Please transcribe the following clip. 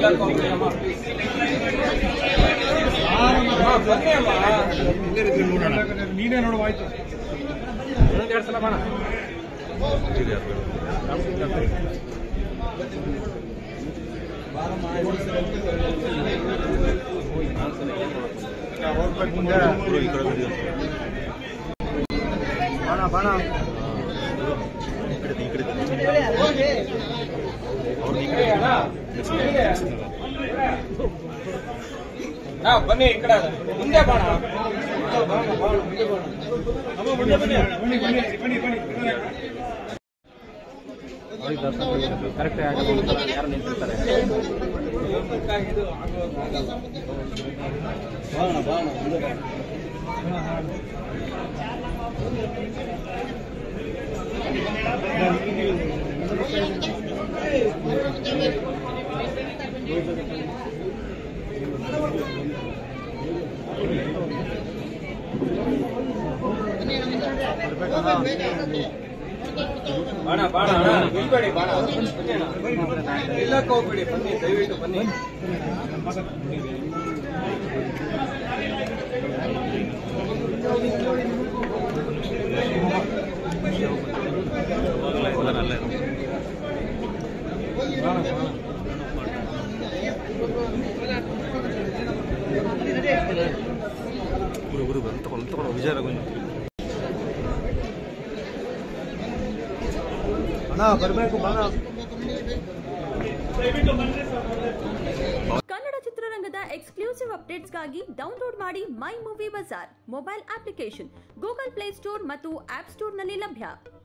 ಹೇಳಕ್ ಹೋಗ್ಬೇಡಿ ಅಮ್ಮ please. ಅಮ್ಮ, ಬನ್ನಿ ಅಮ್ಮ ನೀನೇ ನೋಡು ಆಯ್ತು ಇನ್ನೊಂದ್ ಎರಡ್ ಸಲ ಬಾಣ ಹೋಗ್ಬೇಕು ಮುಂದೆ ಬಾಣ ಬಾಣ ಹಾ ಬನ್ನಿ ಈ ಕಡೆ ಮುಂದೆ ಬಾಣ ಬನ್ನಿ ಬನ್ನಿ ಬನ್ನಿ ಬನ್ನಿ ಬನ್ನಿ ಕರೆಕ್ಟ್ ಯಾರು ನಿಂತಿರ್ತಾರೆ ಬಾಣ ಬಾಣ ಅಣ್ಣ ನಿಲ್ಬೇಡಿ ಬಾಣ ಬನ್ನಿ ಅಣ್ಣ ನಿಲ್ಲಕ್ಕೆ ಹೋಗ್ಬೇಡಿ ಬನ್ನಿ ದಯವಿಟ್ಟು ಬನ್ನಿ ಗುರು ಗುರು ಬಂದು ತಗೊಂಡು ತಗೊಂಡು ವಿಜಯ ಅಣ್ಣ ಬರಬೇಕು ಬಾಣ ಕನ್ನಡ ಚಿತ್ರರಂಗದ ಎಕ್ಸ್ಕ್ಲೂಸಿವ್ ಅಪ್ಡೇಟ್ಸ್ಗಾಗಿ ಡೌನ್ಲೋಡ್ ಮಾಡಿ My Movie Bazaar mobile application Google Play Store ಮತ್ತು ಆಪ್ ಸ್ಟೋರ್ನಲ್ಲಿ ಲಭ್ಯ